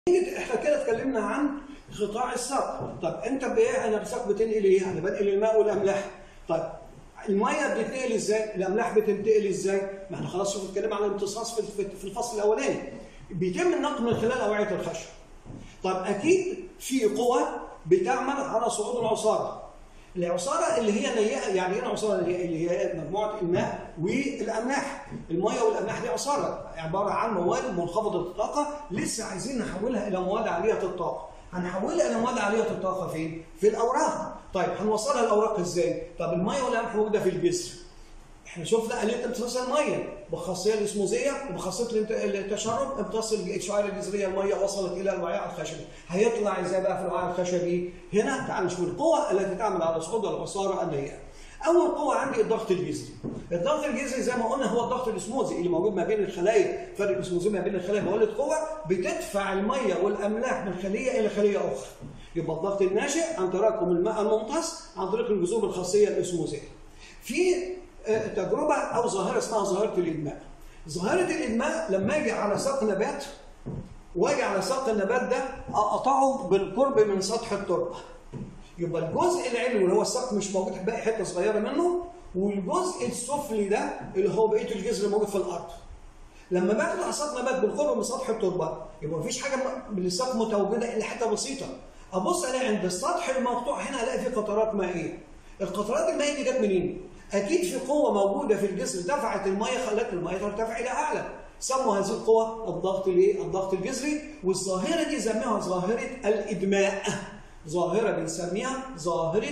احنا كده اتكلمنا عن قطاع الساق طب انت بايه انا الساق بتنقل ايه انا بنقل الماء والاملاح طيب الميه بتتنقل ازاي الاملاح بتنتقل ازاي ما احنا خلاص شوف اتكلمنا عن الامتصاص في في الفصل الاولاني بيتم النقل من خلال اوعيه الخشب طب اكيد في قوى بتعمل على صعود العصاره العصاره اللي هي نيئه يعني ايه العصاره اللي هي اللي هي مجموعه الماء والاملاح الميه والاملاح دي عصاره عباره عن مواد منخفضه الطاقه لسه عايزين نحولها الى مواد عاليه الطاقه هنحولها الى مواد عاليه الطاقه فين في الاوراق طيب هنوصلها الاوراق ازاي طب الميه والقمح موجوده في الجسر احنا شفنا آلية امتصاص الميه بخاصيه الاسموزيه وبخاصيه التشرب امتص الشعيره الجذريه الميه وصلت الى الوعاء الخشبي هيطلع ازاي بقى في الوعاء الخشبي هنا تعال نشوف القوى التي تعمل على صعود العصاره النيئه اول قوه عندي الضغط الجذري الضغط الجذري زي ما قلنا هو الضغط الاسموزي اللي موجود ما بين الخلايا فرق الاسموزي ما بين الخلايا مولد قوه بتدفع الميه والاملاح من خليه الى خليه اخرى يبقى الضغط الناشئ عن تراكم الماء الممتص عن طريق الجذور الخاصيه الاسموزيه في تجربه او ظاهره اسمها ظاهره الادماء ظاهره الادماء لما اجي على ساق نبات واجي على ساق النبات ده اقطعه بالقرب من سطح التربه يبقى الجزء العلوي اللي هو الساق مش موجود باقي حته صغيره منه والجزء السفلي ده اللي هو بقيه الجذر الموجود في الارض لما باخد على ساق نبات بالقرب من سطح التربه يبقى مفيش حاجه من الساق متواجده الا حته بسيطه ابص الاقي عند السطح المقطوع هنا الاقي فيه قطرات مائيه القطرات المائيه دي جت منين؟ اكيد في قوه موجوده في الجسر دفعت الميه خلت الميه ترتفع الى اعلى سموا هذه القوه الضغط الايه؟ الضغط الجذري والظاهره دي سموها ظاهره الادماء ظاهره بنسميها ظاهره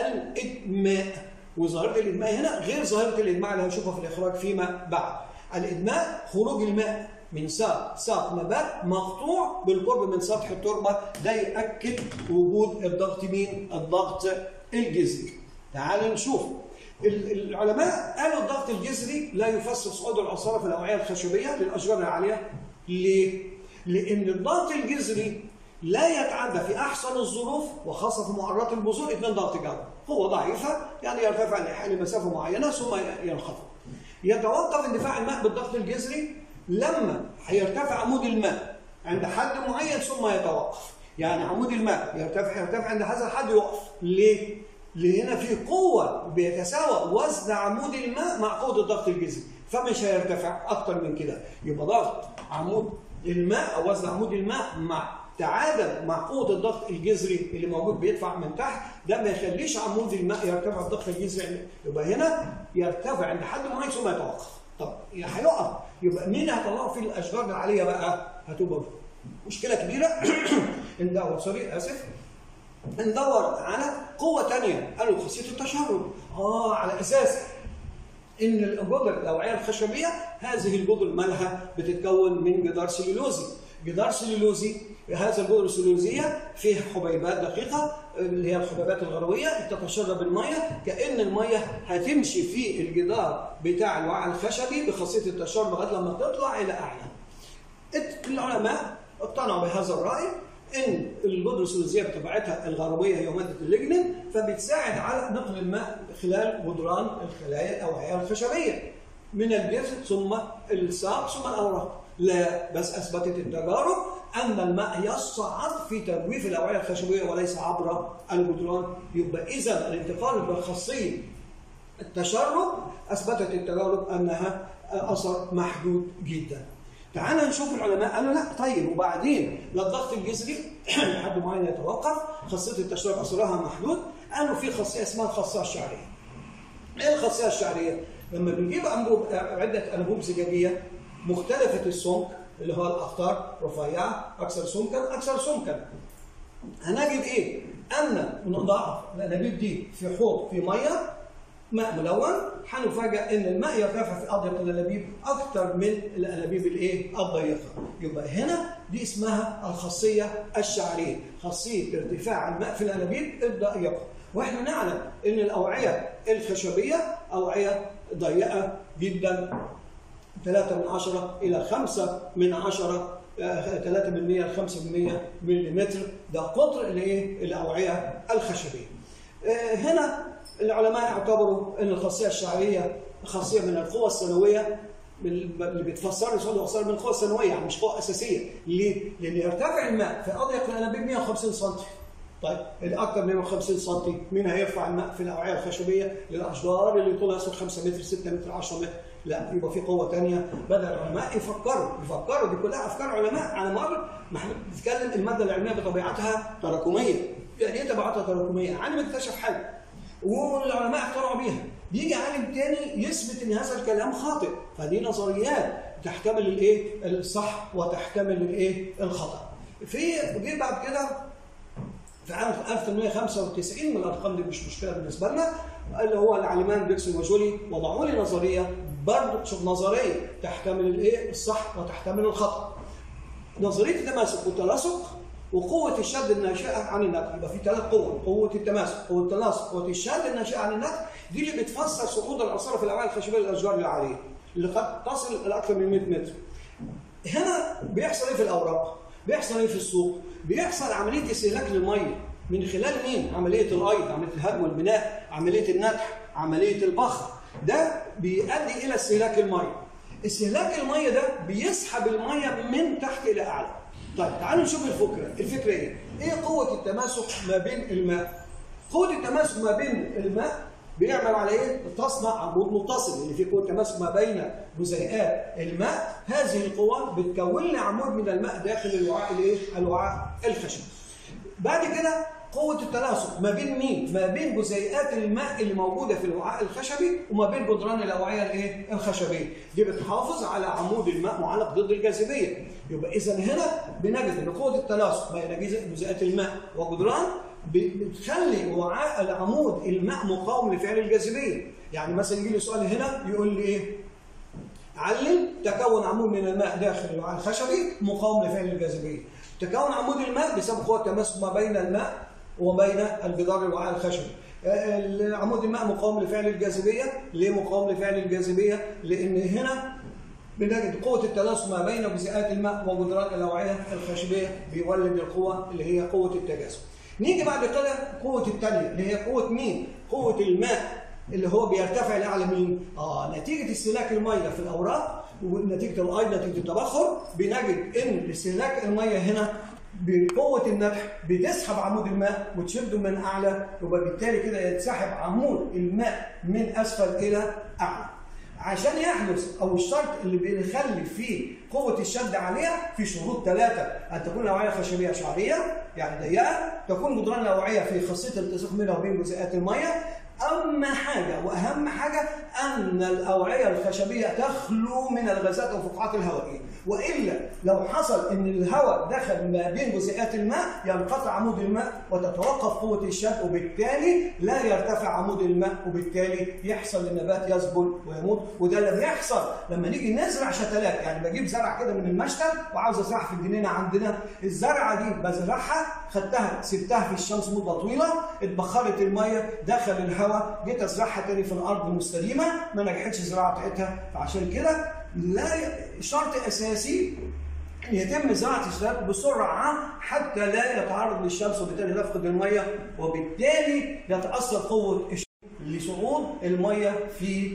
الادماء وظاهره الادماء هنا غير ظاهره الادماء اللي هنشوفها في الاخراج فيما بعد الادماء خروج الماء من ساق ساق نبات مقطوع بالقرب من سطح التربه ده يؤكد وجود الضغط مين؟ الضغط الجذري. تعالوا نشوف العلماء قالوا الضغط الجذري لا يفسر صعود العصاره في الاوعيه الخشبيه للاشجار العاليه. ليه؟ لان الضغط الجذري لا يتعدى في احسن الظروف وخاصه في معرات البذور 2 ضغط جو. قوه ضعيفه يعني يرتفع لمسافه معينه ثم ينخفض. يتوقف اندفاع الماء بالضغط الجذري لما هيرتفع عمود الماء عند حد معين ثم يتوقف. يعني عمود الماء يرتفع يرتفع عند هذا الحد يقف. ليه؟ لهنا في قوة بيتساوى وزن عمود الماء مع قوة الضغط الجذري فمش هيرتفع أكتر من كده يبقى ضغط عمود الماء أو وزن عمود الماء مع تعادل مع قوة الضغط الجذري اللي موجود بيدفع من تحت ده ما يخليش عمود الماء يرتفع الضغط الجذري يبقى هنا يرتفع عند حد معين ثم يتوقف طب هيقف يبقى مين هيطلعه في الأشجار العالية بقى؟ هتبقى مشكلة كبيرة ندور سوري آسف ندور على قوة تانية قالوا خاصية التشرب اه على أساس إن الجدر الأوعية الخشبية هذه الجدر مالها بتتكون من جدار سلولوزي جدار سلولوزي هذا الجدر السلولوزية فيه حبيبات دقيقة اللي هي الحبيبات الغروية تتشرب المية كأن المية هتمشي في الجدار بتاع الوعاء الخشبي بخاصية التشرب لغاية لما تطلع إلى أعلى العلماء اقتنعوا بهذا الرأي ان الجدر الثلاثيه بطبيعتها الغربيه هي ماده الليجنين فبتساعد على نقل الماء خلال جدران الخلايا الاوعيه الخشبيه من الجسم ثم الساق ثم الاوراق لا بس اثبتت التجارب ان الماء يصعد في تجويف الاوعيه الخشبيه وليس عبر الجدران يبقى اذا الانتقال بخاصيه التشرب اثبتت التجارب انها اثر محدود جدا تعال نشوف العلماء قالوا لا طيب وبعدين لا الضغط الجذري لحد معين يتوقف خاصيه التشرب اثرها محدود قالوا في خاصيه اسمها الخاصيه الشعريه ايه الخاصيه الشعريه لما بنجيب انبوب عده انبوب زجاجيه مختلفه السمك اللي هو الاقطار رفيعه اكثر سمكا اكثر سمكا هنجد ايه ان نضع الانابيب دي في حوض في ميه ماء ملون هنفاجئ ان الماء يرتفع في اضيق الانابيب اكثر من الانابيب الايه الضيقه يبقى هنا دي اسمها الخاصيه الشعريه خاصيه ارتفاع الماء في الانابيب الضيقه واحنا نعلم ان الاوعيه الخشبيه اوعيه ضيقه جدا 3 من 10 الى 5 من 10 3 من 100 ل 5 من 100 ملم ده قطر الايه الاوعيه الخشبيه هنا العلماء اعتبروا ان الخاصيه الشعريه خاصيه من القوى السنويه اللي بتفسر لي صعود الاعصار من قوه ثانويه يعني مش قوه اساسيه ليه؟ لان يرتفع الماء في اضيق الانابيب 150 سم طيب الاكثر من 150 سم مين هيرفع الماء في الاوعيه الخشبيه للاشجار اللي طولها يصل 5 متر 6 متر 10 متر لا يبقى في قوه ثانيه بدا العلماء يفكروا يفكروا دي كلها افكار علماء على مر ما احنا بنتكلم الماده العلميه بطبيعتها تراكميه يعني ايه طبيعتها تراكميه؟ عالم اكتشف حاجه والعلماء اخترعوا بيها بيجي عالم تاني يثبت ان هذا الكلام خاطئ فدي نظريات تحتمل الايه الصح وتحتمل الايه الخطا في جه بعد كده في عام 1895 من الارقام دي مش مشكله بالنسبه لنا اللي هو العالمان بيكسل وجولي وضعوا لي نظريه برضه شوف نظريه تحتمل الايه الصح وتحتمل الخطا نظريه التماسك والتلاصق وقوة الشد الناشئة عن النتج يبقى في ثلاث قوة قوة التماسك قوة التناسق قوة الشد الناشئة عن النتج دي اللي بتفسر صعود العصارة في الأوعية الخشبية للأشجار العالية اللي قد تصل لأكثر من 100 متر هنا بيحصل ايه في الأوراق؟ بيحصل ايه في السوق؟ بيحصل عملية استهلاك للمية من خلال مين؟ عملية الأيض، عملية الهدم والبناء، عملية النتح، عملية البخر ده بيؤدي إلى استهلاك المية استهلاك المية ده بيسحب المية من تحت إلى أعلى طيب تعالوا نشوف الفكره، الفكره ايه؟ ايه قوه التماسك ما بين الماء؟ قوه التماسك ما بين الماء بيعمل على ايه؟ تصنع عمود متصل اللي فيه قوه تماسك ما بين جزيئات الماء، هذه القوه بتكون لي عمود من الماء داخل الوعاء الايه؟ الوعاء الخشبي. بعد كده قوة التناسق ما بين مين؟ ما بين جزيئات الماء اللي موجودة في الوعاء الخشبي وما بين جدران الأوعية الايه؟ الخشبية. دي بتحافظ على عمود الماء معلق ضد الجاذبية. يبقى إذا هنا بنجد إن قوة التناسق بين جزيئات الماء وجدران بتخلي وعاء العمود الماء مقاوم لفعل الجاذبية. يعني مثلا يجي لي سؤال هنا يقول لي إيه؟ علم تكون عمود من الماء داخل الوعاء الخشبي مقاوم لفعل الجاذبية. تكون عمود الماء بسبب قوة التماسك ما بين الماء وبين الجدار الوعاء الخشبي عمود الماء مقاوم لفعل الجاذبية ليه مقاوم لفعل الجاذبية لأن هنا بنجد قوة التناسق ما بين جزيئات الماء وجدران الأوعية الخشبية بيولد القوة اللي هي قوة التجاذب نيجي بعد كده قوة الثانية اللي هي قوة مين؟ قوة الماء اللي هو بيرتفع لأعلى مين؟ آه نتيجة استهلاك المية في الأوراق ونتيجة الأيض نتيجة التبخر بنجد إن استهلاك المية هنا بقوة النفح بتسحب عمود الماء وتشده من أعلى يبقى بالتالي كده يتسحب عمود الماء من أسفل إلى أعلى. عشان يحدث أو الشرط اللي بيخلي فيه قوة الشد عليها في شروط ثلاثة أن تكون الأوعية الخشبية شعرية يعني ضيقة تكون جدران الأوعية في خاصية التصاق بينها وبين جزيئات المية أما حاجة وأهم حاجة أن الأوعية الخشبية تخلو من الغازات والفقاعات الهوائية وإلا لو حصل أن الهواء دخل ما بين جزيئات الماء ينقطع عمود الماء وتتوقف قوة الشد وبالتالي لا يرتفع عمود الماء وبالتالي يحصل النبات يذبل ويموت وده اللي بيحصل لما نيجي نزرع شتلات يعني بجيب زرع كده من المشتل وعاوز ازرعها في الجنينه عندنا الزرعه دي بزرعها خدتها سبتها في الشمس مده طويله اتبخرت الميه دخل الهواء جيت ازرعها تاني في الارض مستديمه ما نجحتش الزراعه بتاعتها فعشان كده لا شرط اساسي يتم زراعه الشتلات بسرعه حتى لا يتعرض للشمس وبالتالي تفقد الميه وبالتالي يتاثر قوه لصعود الميه في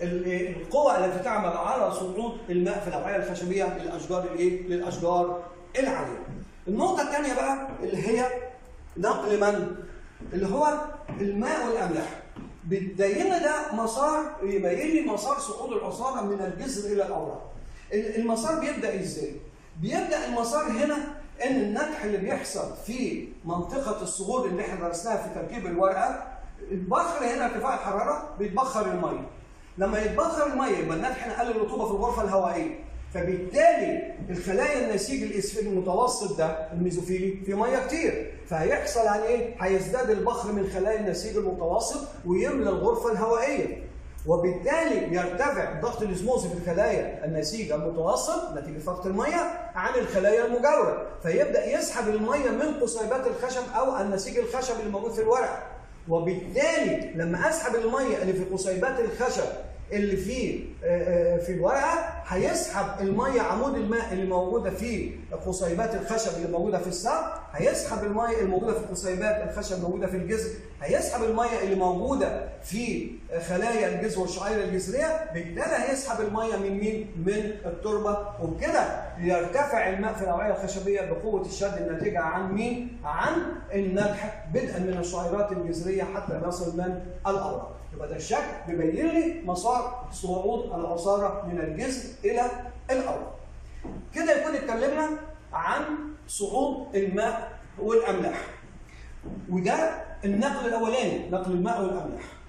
القوى التي تعمل على صعود الماء في الاوعيه الخشبيه للاشجار الايه؟ للاشجار العاليه. النقطه الثانيه بقى اللي هي نقل من؟ اللي هو الماء والاملاح. بتبين ده مسار يبين لي مسار صعود العصاره من الجذر الى الاوراق. المسار بيبدا ازاي؟ بيبدا المسار هنا ان النتح اللي بيحصل في منطقه الصعود اللي احنا درسناها في تركيب الورقه البخر هنا ارتفاع الحراره بيتبخر الميه. لما يتبخر الميه يبقى النتح نقل الرطوبه في الغرفه الهوائيه فبالتالي الخلايا النسيج الاسفلي المتوسط ده الميزوفيلي في ميه كتير فهيحصل عن ايه؟ هيزداد البخر من خلايا النسيج المتوسط ويملى الغرفه الهوائيه وبالتالي يرتفع ضغط الاسموز في الخلايا النسيج المتوسط نتيجه ضغط الميه عن الخلايا المجاوره فيبدا يسحب الميه من قصيبات الخشب او النسيج الخشب اللي موجود في الورق وبالتالي لما اسحب الميه اللي في قصيبات الخشب اللي في في الورقه هيسحب الميه عمود الماء اللي موجوده في قصيبات الخشب اللي موجوده في الساق هيسحب الميه الموجوده في القصيبات الخشب الموجوده في الجذر هيسحب الميه اللي موجوده في خلايا الجذر والشعيره الجذريه بالتالي هيسحب الميه من مين؟ من التربه وبكده يرتفع الماء في الاوعيه الخشبيه بقوه الشد الناتجه عن مين؟ عن النبح بدءا من الشعيرات الجذريه حتى يصل من الاوراق. يبقى ده الشكل بيبين لي مسار صعود العصاره من الجذر الى الاوراق. كده يكون اتكلمنا عن صعود الماء والاملاح. وده النقل الاولاني نقل الماء والاملاح.